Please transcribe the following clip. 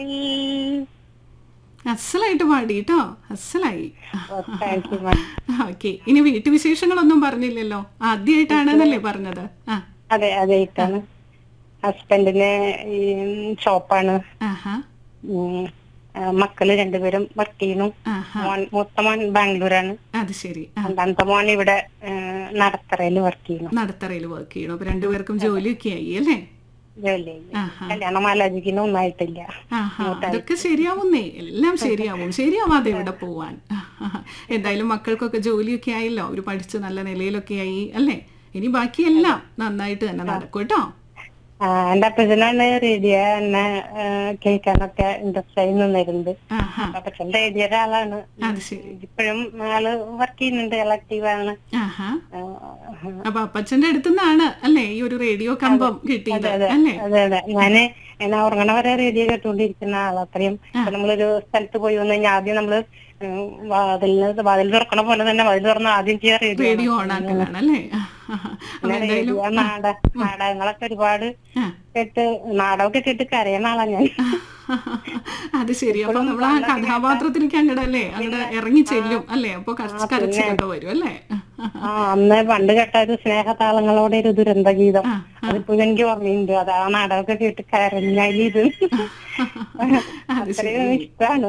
അസലായിട്ട് പാടി കേട്ടോ അസലായി താങ്ക് യു മാം ഓക്കെ ഇനി വീട്ടുവിശേഷങ്ങളൊന്നും പറഞ്ഞില്ലല്ലോ ആദ്യമായിട്ടാണെന്നല്ലേ പറഞ്ഞത് ആ അതെ അതെയിട്ടാണ് ഹസ്ബൻഡിന് ഈ ഷോപ്പാണ് ആഹാ ഉം, ആ, മക്കള് രണ്ടുപേരും വർക്ക് ചെയ്യുന്നു ആഹാ മോൻ മൂത്ത മോൻ ബാംഗ്ലൂരാണ് അത് ശരി ആ രണ്ടാമത്തെ മോൻ ഇവിടെ നടത്തറയിൽ വർക്ക് ചെയ്യുന്നു നടത്തറയിൽ വർക്ക് ചെയ്യണം അപ്പൊ രണ്ടുപേർക്കും ജോലിയൊക്കെ ആയി അല്ലേ ജോലി ചെയ്യുന്നു. ആഹാ കല്യാണം ആലോചിക്കുന്ന ഒന്നായിട്ടില്ല ആഹാ അതൊക്കെ ശരിയാവുന്നേ എല്ലാം ശരിയാവും ശരിയാവാതെ ഇവിടെ പോവാൻ ആഹാ. എന്തായാലും മക്കൾക്കൊക്കെ ജോലിയൊക്കെ ആയല്ലോ അവര് പഠിച്ച് നല്ല നിലയിലൊക്കെ ആയി അല്ലേ ഇനി ബാക്കിയെല്ലാം നന്നായിട്ട് തന്നെ നടക്കും കേട്ടോ ആ, എന്റെ അപ്പച്ചനാണ് റേഡിയോ എന്നെ ആ, കേൾക്കാനൊക്കെ ഇൻട്രസ്റ്റ് ആയി നിന്നിരുന്നത് ആഹാ അപ്പച്ചൻ റേഡിയോ ഒരാളാണ് അത് ശരി ഇപ്പോഴും ആള് വർക്ക് ചെയ്യുന്നുണ്ട് ആൾ ആക്റ്റീവാണ് ആഹാ അപ്പൊ അപ്പച്ചന്റെ അടുത്തുനിന്നാണ് അല്ലേ ഈ ഒരു റേഡിയോ കമ്പം കിട്ടിയത് അല്ലേ അതെ അതെ ഞാന് ഞാൻ ഉറങ്ങണ വരെ റേഡിയോ കേട്ടുകൊണ്ടിരിക്കുന്ന ആളാ അത്രയും ഇപ്പൊ നമ്മളൊരു സ്ഥലത്ത് പോയി വന്നു കഴിഞ്ഞാൽ ആദ്യം നമ്മള് ഉം, വാതിലിന് വാതിൽ തുറക്കണ പോലെ തന്നെ വാതിൽ തുറന്ന് ആദ്യം ചെയ്യാ റേഡിയോ റേഡിയോ ഓൺ ആക്കലാണ് അല്ലേ അപ്പൊ എന്തായാലും റേഡിയോ നാട നാടകങ്ങളൊക്കെ ഒരുപാട് ആ. കേട്ട് നാടകമൊക്കെ കേട്ട് കരയുന്ന ആളാ ഞാൻ അത് ശരി അപ്പൊ നമ്മൾ ആ കഥാപാത്രത്തിലേക്ക് അങ്ങടെ അല്ലേ അങ്ങടെ ഇറങ്ങി ചെല്ലും അല്ലേ അപ്പൊ കരച്ച് കരച്ചിലൊക്കെ വരും അല്ലേ ആ അന്ന് പണ്ട് കേട്ട ഒരു സ്നേഹതാളങ്ങളോടെ ഒരു ദുരന്ത ഗീതം ആ, അതിപ്പോഴും എനിക്ക് ഓർമ്മയുണ്ട് അത് ആ നാടകമൊക്കെ കേട്ട് കരഞ്ഞാൽ ഇത് അത് ശരി അത്രയും ഇഷ്ടമാണ്